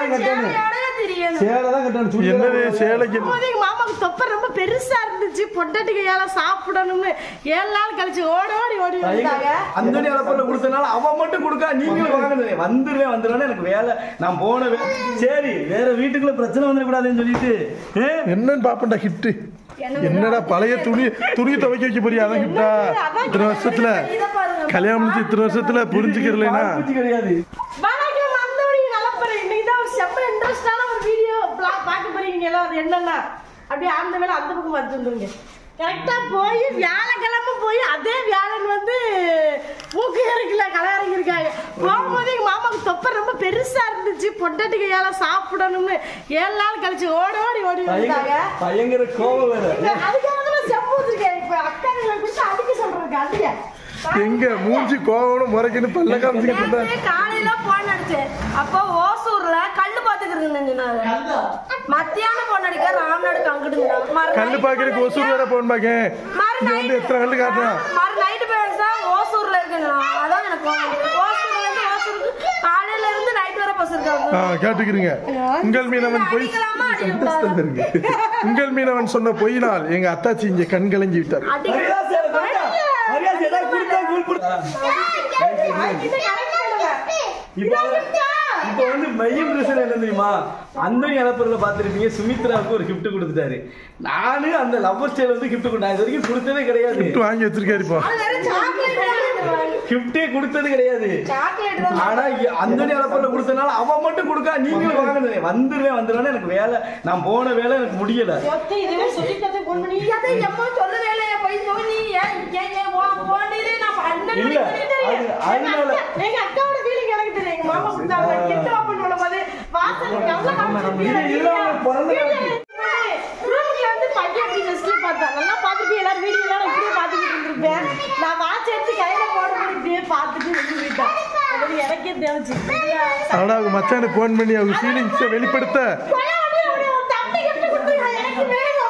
தான் கட்டணும் சேலையோடவே தெரியணும். சேலை தான் கட்டணும் சுடிதார் என்னது போடக்கூடாது. சேலைக்கு அப்போது எங்க மாமாவுக்கு தொப்பை ரொம்ப பெருசா இருந்துச்சு பொட்டட்டி கையால சாப்பிடணும்னு ஏழு நாள் கழிச்சு ஓடி ஓடி ஓடி வந்தாங்க அந்தோனி அலப்பல்ல கொடுத்தனால அவன் மட்டும் கொடுக்கா நீங்களும் வாங்கினது வந்துருவேன் வந்துருவேன் எனக்கு வேலை நான் போன வே- சரி வேற வீட்டுக்குள்ள பிரச்சனை வந்துடக்கூடாதுன்னு சொல்லிட்டு ஏ? என்னன்னு பாப்பண்டா ஹிட்டு என்னடா பழைய துணி துணி துவைக்க வைக்க போறியா அதான் ஹிட்டா இத்தனை வருஷத்துல இதை பாருங்க கல்யாணம் முடிச்சு இத்தனை வருஷத்துல புரிஞ்சுக்கிறலைனா பால் பூச்சி கிடையாது வணக்கம் மந்தபடி நல்லா போறேன் இன்னைக்கு தான் ஒரு செம்ம இன்ட்ரெஸ்டான ஒரு வீடியோ பார்க்க போறீங்க எல்லாம் அது என்னன்னா அப்படியே அந்த வேலை அந்த பக்கம் பார்த்து வந்துருங்க கரெக்டா போய் வியாழக்கிழமை போய் அதே வியாழன் வந்து மூக்கு இறக்கல கலையரங்க இருக்காங்க போகும்போது எங்க மாமாவுக்கு தொப்பை ரொம்ப பெருசா இருந்துச்சு பொட்டட்டி கையால சாப்பிடணும்னு ஏழு நாள் கழிச்சு ஓடி ஓடி ஓடி வந்தாங்க பயங்கர பயங்கர கோபம் வேற அதுக்காக தான் செம்பு வச்சிருக்கேன் இப்ப அக்கா கொடுத்து அடிக்க சொல்றேன் அதிக எங்க மூஞ்சி கோவணும் முறைக்குன்னு பல்ல காமிச்சுக்கிட்டு இருந்தா நேத்து காலையில போன் அடிச்சேன் அப்போ ஓசூர்ல கல்லு பாத்துக்கிறேன் மத்தியானம் போன் அடிக்க ராம்நாடுக்கு அங்கிட்டு கல்லு பாக்குறதுக்கு ஒசூர் வேற போன் பாக்க இங்க வந்து எத்தனை கல்லு காட்டுறான் மறு நைட்டு பேசா ஓசூர்ல இருக்குங்க அதான் எனக்கு கோவம் வந்துச்சு. ஓசூர்ல இருந்து ஓசூருக்கு காலையில இருந்து நைட் வரை பஸ் இருக்காங்க ஆ, கேட்டுக்கிறீங்க உங்கள் மீனவன் பொய் அடிக்கலாமா அடிக்கக்கூடாதா? உங்கள் மீனவன் சொன்ன பொய்யினால் எங்க அத்தாச்சி இங்க கண் கலங்கி விட்டார் அடிக்க- மரியாதை சேலை கொடுத்தா. மரியாதை ஏதாவது கொடுத்தா கூழ் கொடுத்தா. இது correct பண்ணுங்க. இப்போ இப்போ வந்து மையம் பிரச்சனை என்ன தெரியுமா அந்த இழப்பொருளை பார்த்துருப்பீங்க சுமித்ராவுக்கு ஒரு gift கொடுத்துட்டாரு நானு அந்த லவ்வர் ஸ்டைல் வந்து gift கொடுத்தேன் இது வரைக்கும் கொடுத்ததே கிடையாது கிஃப்ட் வாங்கி வச்சிருக்காரு இப்போ அது வெறும் chocolate தான் கொடுத்துருவாங்க. கிஃப்டே கொடுத்தது கிடையாது chocolate தான் ஆனா அந்த இழப்பொருளை கொடுத்தனால அவன் மட்டும் கொடுக்கா நீங்களும் வாங்கினது வந்துருவேன் வந்துருவேன் எனக்கு வேலை நான் போன வேலை எனக்கு முடியல சொத்து இதுவே சொல்லிக்கிறதுக்கு phone பண்ணி, அதை எம்மா சொல்லவே இல்லையே, போய் சொல்லி, ஏன், ஏன், ஏன், உன் phone இது, நான் பன்னெண்டு இல்ல, மணிக்கு தெரியும். அது- அதனால- எங்க அக்கா- எங்க அக்காவோட feeling எனக்கு தெரியும். எங்க மாமா கொடுத்தாங்க, gift open பண்ணும்போது, வாசல்ல கவலை காமிச்சிருப்பீங்க. இது- இதெல்லாம் அவன் பிறந்த நாள். ரூம்ல வந்து பையன் அப்படி ஜஸ்ட்லி பார்த்தேன் நல்லா பார்த்துட்டு எல்லாரும் வீடியோ எல்லாம் நான் இப்படியே பார்த்துக்கிட்டு இருந்திருப்பேன் நான் வாட்ச் எடுத்து கையில போடும்போது இப்படியே பார்த்துட்டு வெளியே போயிட்டேன் அது எனக்கே தெரிஞ்சு ஆனா அவங்க மச்சானுக்கு போன் பண்ணி அவங்க ஃபீலிங்ஸை வெளிப்படுத்த தம்பி கிட்ட கொடுத்துருக்கான் எனக்கு வேணும்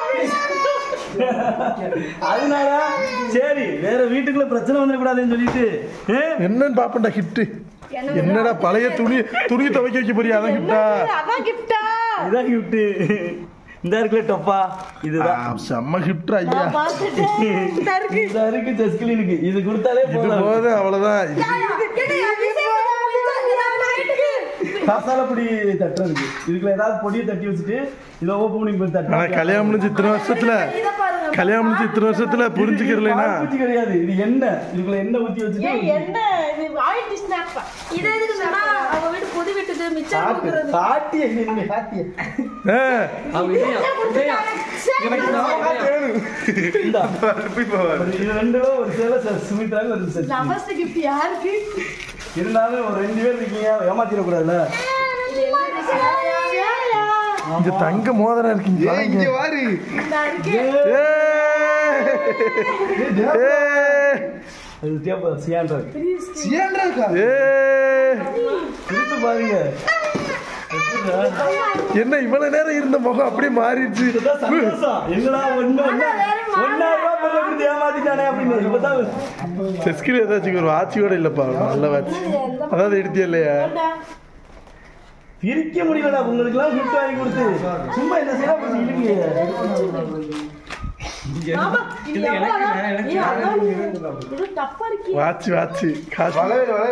அப்படின்னு அதனால சரி வேற வீட்டுக்குள்ள பிரச்சனை வந்துடக்கூடாதுன்னு சொல்லிட்டு ஏ? என்னன்னு பாப்பண்டா ஹிட்டு என்னடா பழைய துணி துணி துவைக்க வைக்க போறியா அதான் ஹிட்டா அதான் கிஃப்டா இதான் gift இந்த இருக்குல்ல டப்பா இதுதான் செம்ம ஹிட் ஐயா பார்த்துட்டேன் இந்த இருக்கு இந்த இருக்கு ஜஸ்கிலினுக்கு இது கொடுத்தாலே இது போதும் போதும் அவ்வளவுதான் இது- மசாலா பொடி தட்டுறதுக்கு இதுக்குள்ள ஏதாவது பொடியை தட்டி வச்சுட்டு இதை ஓப்பன் பண்ணி போய் ஆனா தட்டு கல்யாணம் முடிஞ்சு இத்தனை வருஷத்துல கல்யாணம் முடிஞ்சு இத்தனை வருஷத்துல புரிஞ்சுக்கிறலைனா ஊத்தி கிடையாது இது எண்ணெய் இதுக்குள்ள எண்ணெய் ஊத்தி ஏன் வச்சுட்டு என்ன இது ஆயில் ஸ்னாப் இது எதுக்கு சொன்னா அவங்க வீட்டு புது வீட்டுக்கு மிச்சம் காட்டு கொடுக்குறது காட்டிய நீங்க காட்டிய ஆ, எனக்கு நான் காட்டு. இந்தா. ஒரு இது ரெண்டுல ஒரு சேலை ச- சுமித்ராக்கு ஒரு சச்சி. லவர்ஸ் கிஃப்ட் யாருக்கு இருந்தாலும் ஒரு ரெண்டு பேர் இருக்கீங்க ஏமாத்திடக்கூடாதுல்ல சேலையா? இங்க தங்க மோதிரம் இருக்கு இங்க பாருங்க. இந்தா இருக்கு ஏய். ஏய். அது தேவை சியான்றாக்கு ஏய். எடுத்து பாருங்க என்ன இவ்வளவு நேரம் இருந்த முகம் அப்படியே மாறிடுச்சு இதுதான் சந்தோஷம் என்னடா ஒண்ணு ஒண்ணு ஒன்னாயிரம் ரூபாய் பொருளை கொடுத்து ஏமாத்திட்டானே அப்படின்னு இப்பதான் செஸ்கில் ஏதாச்சும் ஒரு வாட்சி கூட இல்லப்பா நல்ல வாட்சி அதாவது எடுத்தியா இல்லையா பிரிக்க முடியலடா உங்களுக்கு எல்லாம் gift வாங்கி கொடுத்து சும்மா என்ன செய்யலாம் அப்படி இழுக்கு ஆமா, இது எவ்வளவு அதான்? ஏய், அதான் இது- இது தப்பா இருக்கு. வாட்சி வாட்சி காசு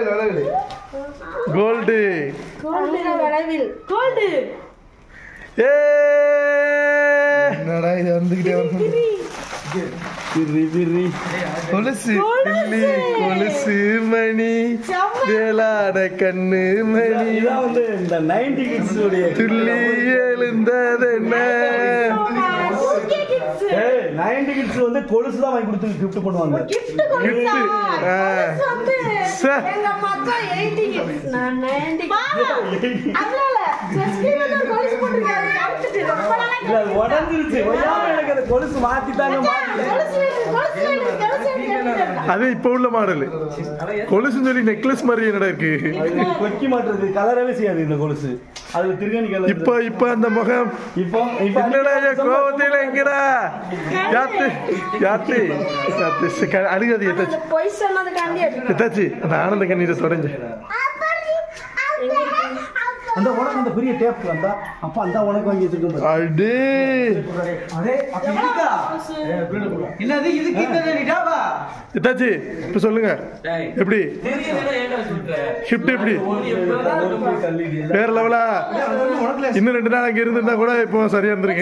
கோல்டு கோல்டு வளைவில். கோல்டு. ஏ என்னடா இது வந்துகிட்டே வந்து பிரி பிரி கொலுசு வெள்ளி கொலுசு மணி செம்ம. வேளாட கண்ணு மணி இதான் வந்து இந்த 90 கிட்ஸ் உடைய துள்ளி எழுந்ததென்ன Okay, kids. ஏய் 90 கிட்ஸ் வந்து கொலுசு தான் வாங்கி கொடுத்து gift பண்ணுவாங்க gift கொடுத்தா? gift. ஆ. கொலுசு வந்து சே. எங்க மச்சான் 80 kids. நான் 90 பாவா, அதனால ஜஸ்கி வந்து ஒரு கொலுசு போட்டிருக்காரு. கவுத்துட்டு ரொம்ப நாளா இல்ல அது உடஞ்சிருச்சு ஒய்யாம எனக்கு அந்த கொலுசு மாத்திட்டாங்க மாத்தி கொலுசு வேணும், கொலுசு வேணும், கொலுசு வேணும் கேட்டுட்டு அது இப்ப உள்ள மாடல் கொலுசுன்னு சொல்லி நெக்லஸ் மாதிரி என்னடா இருக்கு அது கொக்கி மாட்டுறது கலரவே செய்யாது இந்த கொலுசு அது திருகணி கலர் இப்ப இப்ப அந்த முகம் இப்போ இப்போ என்னடா என் கோவத்தில எங்கடா யாத்து யாத்து யாத்து சி- க- அழுகாது எத்தாச்சு பொய் சொன்னதுக்காண்டி அடிக்கிறேன். எத்தாச்சு அந்த ஆனந்த கண்ணீரை தொடஞ்சு அந்த உனக்கு அந்த பெரிய டேப் வந்தா அப்ப அந்த உனக்கு வாங்கி வச்சிருக்கோம் பாரு. அடே அதே அப்ப இதுக்கா ஏ, வீடு போலாம். என்னது இதுக்கு இந்த நிடாபா இத்தாச்சி இப்ப சொல்லுங்க எப்படி ஷிஃப்ட் எப்படி ஒரு போய் தள்ளிடு. வேற லெவலா இன்னும் ரெண்டு நாள் அங்க இருந்திருந்தா கூட இப்போ சரியா இருந்திருக்கு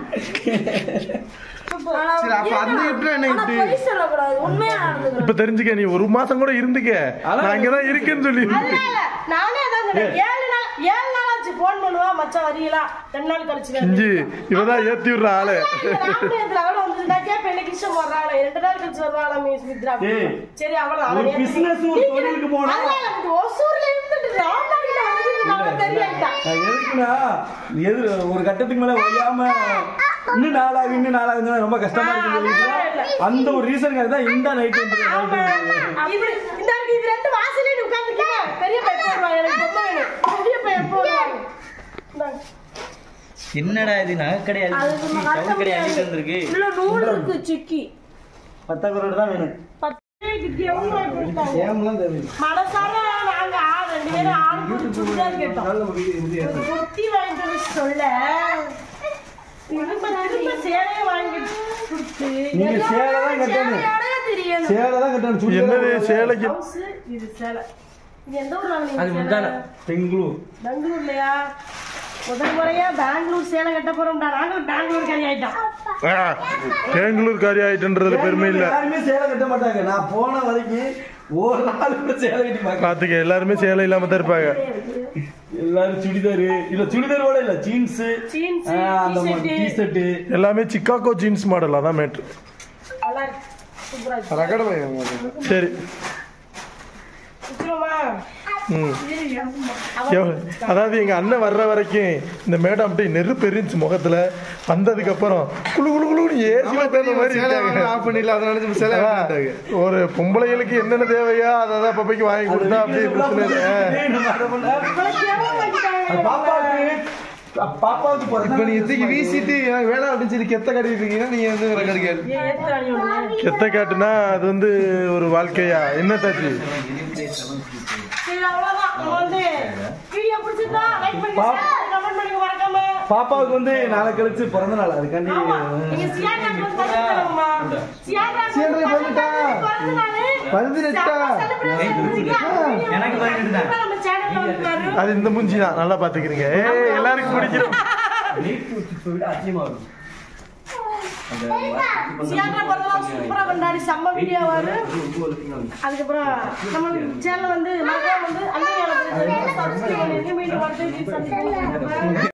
சரி அப்ப அந்த எப்படி என்ன ஆனா இப்படி பொய் சொல்லக்கூடாது உண்மையா நடந்துக்கிறேன் இப்ப தெரிஞ்சுக்க நீ ஒரு மாசம் கூட இருந்துக்க நான் இங்கதான் இருக்கேன்னு சொல்லி அதனால நானே அதான் சொன்னேன் ஏழு நாள் ஏழு நாள் ஆச்சு போன் பண்ணுவா மச்சான் வரீங்களா ரெண்டு நாள் கழிச்சு வரேன். இஞ்சி இவதான் ஏத்தி விடுற ஆளு இந்த ராமநாதத்துல அவள வந்து நான் கேட்பேன் எனக்கு இஷ்டம் வர்றாங்க ரெண்டு நாள் கழிச்சு வருவாங்களா மிஸ் மித்ரா ஏய், சரி அவள ஒரு business, ஒரு தொழிலுக்கு போனா- ஒசூர்ல இருந்துட்டு ராமநாதத்துல வந்து நம்ம தெரியாட்டா நான் எதுக்குன்னா எது ஒரு கட்டத்துக்கு மேல ஒழியாம இன்னும் நாளாகும் இன்னும் நாளாகுதுன்னா ரொம்ப கஷ்டமா இருக்கு சொல்லிட்டு அந்த ஒரு ரீசனுக்காக தான் இந்த நைட் இப்படி இந்த இது ரெண்டு வாசலே உட்காந்துருக்கேன் பெரிய பையன் போடுவாங்க எனக்கு பொம்மை வேணும் பெரிய பையன் போடுவாங்க இந்தாங்க. என்னடா இது நகை கிடையாது அதுக்கு நம்ம கட்ட சவுண்ட் கிடையாது முடியாது. வந்திருக்கு உள்ள நூல் இருக்கு சிக்கி பத்தாக்குறோட தான் வேணும் பத்து ரூபாய்க்கு எவ்வளவு ரூபாய் கொடுத்தாங்க? ஏம்லாம் தேவை மனசார நாங்க ஆள் ரெண்டு பேரும் ஆளுக்கு சுடிதார் கேட்டோம் ஒரு குர்த்தி வாங்கிட்டு வந்து சொல்ல திரும்ப திரும்ப சேலையை வாங்கி கொடுத்து நீங்க சேலை தான் கட்டணும் சேலையோடவே தெரியும் சேலை தான் கட்டணும் சுடிதார் என்னது சேலைக்கு Blouse, இது சேலை இது எந்த ஊர்ல அது வாங்குனீங்க முந்தானை. சேலை? பெங்களூர் பெங்களூர்லயா முதல் முறையா பெங்களூர் சேலை கட்ட போறோம்டா நாங்க பெங்களூர் கறி ஆயிட்டோம் ஆ, பெங்களூர் காரி ஆயிட்டுன்றதுல பெருமை இல்ல யாருமே சேலை கட்ட மாட்டாங்க நான் போன வரைக்கும் ஒரு நாள் கூட சேலை கட்டி பார்க்க பாத்துக்க எல்லாருமே சேலை இல்லாம தான் இருப்பாங்க எல்லாரும் சுடிதார் இல்ல சுடிதாரோட இல்ல ஜீன்ஸ் Jeans, அந்த t-shirt. டி ஷர்ட் எல்லாமே சிக்காகோ ஜீன்ஸ் மாடல் அதான் மேட்ரு நல்லா இருக்கு சூப்பரா இருக்கு சரி வச்சிருவோமா? ம் அவன் எவ்வளவு- அதாவது எங்க அண்ணன் வர்ற வரைக்கும் இந்த மேடம் அப்படியே நெருப்பு எரிஞ்சு முகத்துல வந்ததுக்கு அப்புறம் குளு குளு குளுன்னு ஏசில பேர்ந்த மாதிரி இருக்காங்க. ஆஃப் பண்ணிடல அதனால நம்ம சேலை அதான், ஒரு பொம்பளைகளுக்கு என்னென்ன தேவையோ அதை தான் அப்பப்பைக்கு வாங்கி கொடுத்தா அப்படியே பிரச்சனை இல்லை இவ்வளவு கேவலமா ஆக்கிட்டாங்க. பாப்பாவுக்கு பாப்பாவுக்கு இப்ப நீங்க பிறந்த தூக்கி வீசிட்டு எனக்கு வேணாம் அப்படின்னு சொல்லி கெத்த கட்டிட்டு இருக்கீங்கன்னா நீங்க வந்து ஒரு கடிக்காது ஏன் ஏத்துறானி ஒண்ணு? கெத்த காட்டுனா அது வந்து ஒரு வாழ்க்கையா என்ன தாச்சு சரி, அவ்வளவுதான். நம்ம வந்து வீடியோ பிடிச்சிருந்தா like பண்ணுங்க, பாப். share, comment பண்ணுங்க, மறக்காம. பாப்பாவுக்கு வந்து நாளை கழிச்சு பிறந்த நாள் அதுக்காண்டி ஆமா, நீங்க சியாக்காக்கு வந்து பரிசு தரணுமா? சியாக்காக்கு சியாக்கா வந்து பிறந்துட்டா? பிறந்த நாளு. பதினெட்டா? செம்ம celebration வச்சிருக்கீங்க. எனக்கு பதினெட்டு தான். இப்ப நம்ம சேனல்ல வந்து வரும். அது இந்த மூஞ்சி தான் நல்லா பாத்துக்கிறீங்க ஏய் எல்லாருக்கும் பிடிக்கிறோம் சியாக்கா பிறந்த நாள் சூப்பரா கொண்டாடி செம்ம வீடியோ வரும் அதுக்கப்புறம் நம்ம சேனல் வந்து மறக்காம வந்து அந்த சப்ஸ்கிரைப் பண்ணிருங்க மீண்டும் அடுத்த வீடியோ சந்திப்போம்